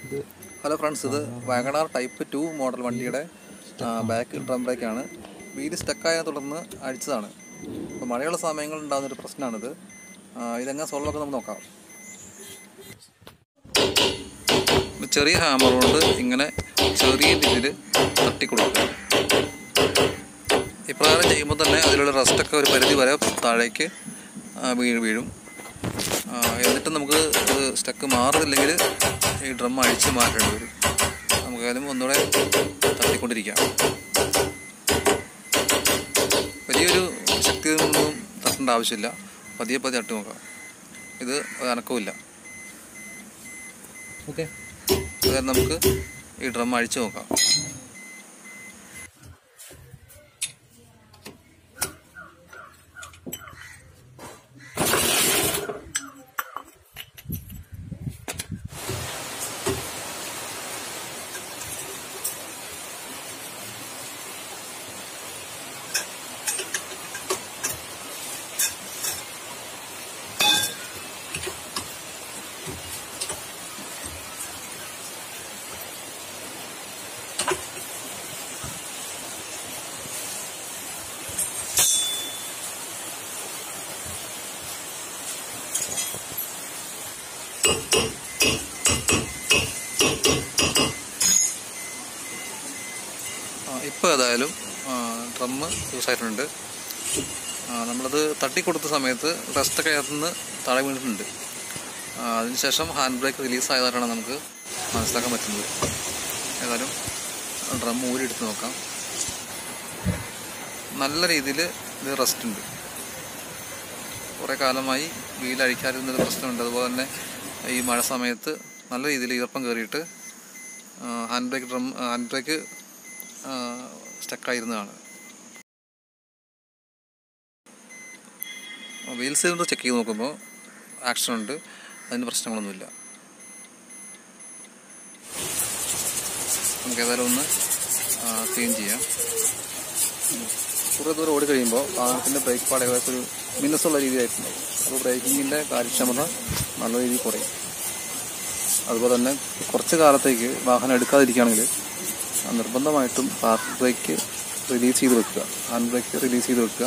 hello friends ഇത് Wagon R type two model വണ്ടിയുടെ back drum ബ്രേക്കാണ് വീല് സ്റ്റക്കായതിനെ തുടർന്ന് അഴിച്ചതാണ് അപ്പോൾ മഴയുള്ള സമയങ്ങളിൽ ഉണ്ടാകുന്ന ഒരു പ്രശ്നമാണിത് ആ, ഇതെങ്ങനെ സോൾവ് ആക്കാൻ നമുക്ക് നോക്കാം ഒരു ചെറിയ ഹാമർ കൊണ്ട് ഇങ്ങനെ ചെറിയ രീതിയിൽ തട്ടിക്കൊടുക്കുക ഇപ്രകാരം ചെയ്യുമ്പോൾ തന്നെ അതിലുള്ള റസ്റ്റൊക്കെ ഒരു പരിധി വരെ താഴേക്ക് ആ, വീഴ് വീഴും ആ, എന്നിട്ട് നമുക്ക് ഇത് സ്റ്റക്ക് മാറുന്നില്ലെങ്കിൽ ഈ ഡ്രം അഴിച്ച് മാറ്റേണ്ടി വരും നമുക്ക് അതിലും ഒന്നുകൂടെ തട്ടിക്കൊണ്ടിരിക്കാം വലിയൊരു ശക്തിയൊന്നും തട്ടേണ്ട ആവശ്യമില്ല പതിയെ പതിയെ തട്ടി നോക്കാം ഇത് അനക്കമില്ല ഓക്കെ അതായത് നമുക്ക് ഈ ഡ്രം അഴിച്ചു നോക്കാം ഇപ്പോൾ ഏതായാലും ഡ്രമ്മ് യൂസായിട്ടുണ്ട് ആ, നമ്മളത് തട്ടിക്കൊടുത്ത സമയത്ത് റസ്റ്റൊക്കെ അകത്തുനിന്ന് താഴെ വീണിട്ടുണ്ട് ആ, അതിനുശേഷം ഹാൻഡ് ബ്രേക്ക് റിലീസ് ആയതായിട്ടാണ് നമുക്ക് മനസ്സിലാക്കാൻ പറ്റുന്നത് ഏതായാലും ഡ്രം ഊരി എടുത്ത് നോക്കാം നല്ല രീതിയിൽ ഇത് റെസ്റ്റ് ഉണ്ട് കുറേ കാലമായി വീലഴിക്കാതിരുന്നൊരു പ്രശ്നമുണ്ട് അതുപോലെ തന്നെ ഈ മഴ സമയത്ത് നല്ല രീതിയിൽ ഈർപ്പം കയറിയിട്ട് hand brake drum hand brake സ്റ്റക്കായിരുന്നതാണ് വീൽ സിലിണ്ടർ ചെക്ക് ചെയ്ത് നോക്കുമ്പോൾ ആക്ഷൻ ഉണ്ട് അതിന് പ്രശ്നങ്ങളൊന്നുമില്ല നമുക്ക് ഏതായാലും ഒന്ന് ക്ലീൻ ചെയ്യാം കുറേ ദൂരം ഓടി കഴിയുമ്പോൾ വാഹനത്തിൻ്റെ ബ്രേക്ക് പാട് ഏകദേശം ഒരു മിനുസുള്ള രീതിയായിട്ടുണ്ടാവും അപ്പോൾ ബ്രേക്കിങ്ങിൻ്റെ കാര്യക്ഷമത നല്ല രീതിയിൽ കുറയും അതുപോലെ തന്നെ കുറച്ച് കാലത്തേക്ക് വാഹനം എടുക്കാതിരിക്കുകയാണെങ്കിൽ നിർബന്ധമായിട്ടും പാർക്ക് ബ്രേക്ക് റിലീസ് ചെയ്ത് വെക്കുക ഹാൻഡ് ബ്രേക്ക് റിലീസ് ചെയ്ത് വെക്കുക